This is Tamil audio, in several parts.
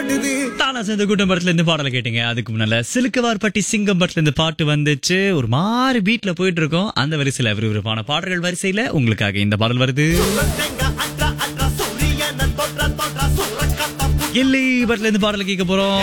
பண்ணுது தானா சேர்ந்த கூட்டம் படத்துல இருந்து பாடலை கேட்டீங்க அதுக்கு முன்னால சிலுக்குவார்பட்டி சிங்கம் படத்துல இருந்து பாட்டு வந்துச்சு ஒரு மாதிரி பீட்ல போயிட்டு இருக்கோம் அந்த வரிசையில விறுவிறுப்பான பாடல்கள் வரிசையில உங்களுக்காக இந்த பாடல் வருது கில்லி படத்துல இருந்து பாடலை கேட்க போறோம்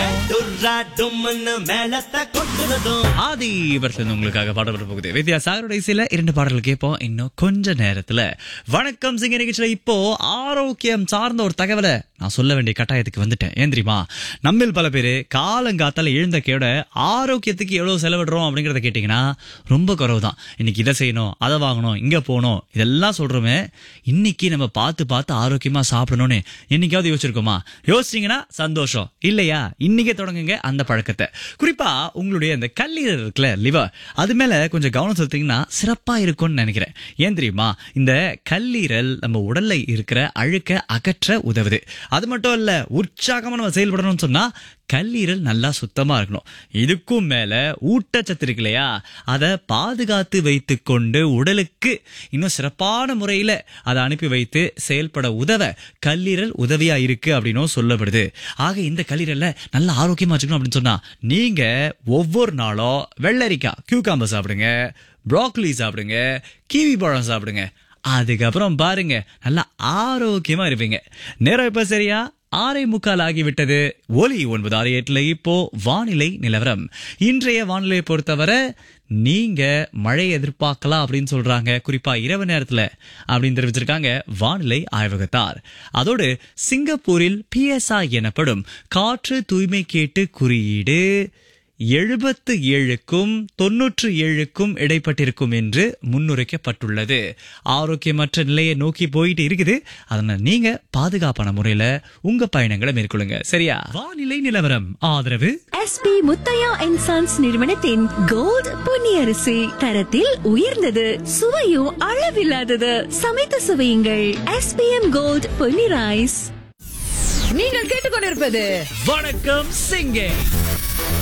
ஆதி படத்துல இருந்து உங்களுக்காக பாடல் வர போகுது வித்யாசாகரோட இசையில இரண்டு பாடல்கள் கேட்போம் இன்னும் கொஞ்ச நேரத்துல வணக்கம் சிங்க நிகழ்ச்சியில இப்போ ஆரோக்கியம் சார்ந்த ஒரு தகவலை நான் சொல்ல வேண்டிய கட்டாயத்துக்கு வந்துட்டேன் ஏன் தெரியுமா நம்மில் பல பேர் காலங்காத்தால எழுந்த கேட ஆரோக்கியத்துக்கு எவ்வளவு செலவிடுறோம் அப்படிங்கறத கேட்டீங்கன்னா ரொம்ப குறைவு தான் இன்னைக்கு இதை செய்யணும் அதை வாங்கணும் இங்க போகணும் இதெல்லாம் சொல்றோமே இன்னைக்கு நம்ம பார்த்து பார்த்து ஆரோக்கியமா சாப்பிடணும்னு என்னைக்காவது யோசிச்சிருக்கோமா யோசிச்சீங்கன்னா சந்தோஷம் இல்லையா இன்னைக்கே தொடங்குங்க அந்த பழக்கத்தை குறிப்பா உங்களுடைய அந்த கல்லீரல் இருக்குல்ல லிவர் அது மேல கொஞ்சம் கவனம் செலுத்தீங்கன்னா சிறப்பா இருக்கும்னு நினைக்கிறேன் ஏன் தெரியுமா இந்த கல்லீரல் நம்ம உடல்ல இருக்கிற அழுக்க அகற்ற உதவுது அது மட்டும் இல்ல உற்சாகமா நம்ம செயல்படணும்னு சொன்னா கல்லீரல் நல்லா சுத்தமா இருக்கணும் இதுக்கும் மேல ஊட்டச்சத்து இருக்கு இல்லையா அதை பாதுகாத்து வைத்து கொண்டு உடலுக்கு இன்னும் சிறப்பான முறையில அதை அனுப்பி வைத்து செயல்பட உதவ கல்லீரல் உதவியா இருக்கு அப்படின்னும் சொல்லப்படுது ஆக இந்த கல்லீரலை நல்ல ஆரோக்கியமா வச்சுக்கணும் அப்படின்னு சொன்னா நீங்க ஒவ்வொரு நாளும் வெள்ளரிக்காய் கியூகாம்பர் சாப்பிடுங்க ப்ராக்லி சாப்பிடுங்க கிவி பழம் சாப்பிடுங்க அதுக்கப்புறம் பாருங்க நல்லா ஆரோக்கியமா இருப்பீங்க நேரம் இப்ப சரியா ஆறே முக்கால் ஆகிவிட்டது ஒலி ஒன்பது ஆறு எட்டுல இப்போ வானிலை நிலவரம் இன்றைய வானிலையை பொறுத்தவரை நீங்க மழை எதிர்பார்க்கலாம் அப்படின்னு சொல்றாங்க குறிப்பா இரவு நேரத்துல அப்படின்னு தெரிவிச்சிருக்காங்க வானிலை ஆய்வகத்தார் அதோடு சிங்கப்பூரில் பிஎஸ்ஐ எனப்படும் காற்று தூய்மை கேட்டு குறியீடு எழுபத்து ஏழுக்கும் தொன்னூற்று ஏழுக்கும் இடைப்பட்டிருக்கும் என்று முன்னுரைக்கப்பட்டுள்ளது ஆரோக்கியமற்ற நிலையை நோக்கி போயிட்டு இருக்குது அதனால நீங்க பாதுகாப்பான முறையில உங்க பயணங்களை மேற்கொள்ளுங்க சரியா வானிலை நிலவரம் ஆதரவு எஸ்பி முத்தையா அண்ட் சன்ஸ் நிறுவனத்தின் கோல்ட் பொன்னியரிசி தரத்தில் உயர்ந்தது சுவையும் அளவில்லாதது சமைத்து சுவையுங்கள் எஸ்பிஎம் கோல்ட் பொன்னி ரைஸ் நீங்கள் கேட்டுக்கொண்டிருப்பது வணக்கம் சிங்கே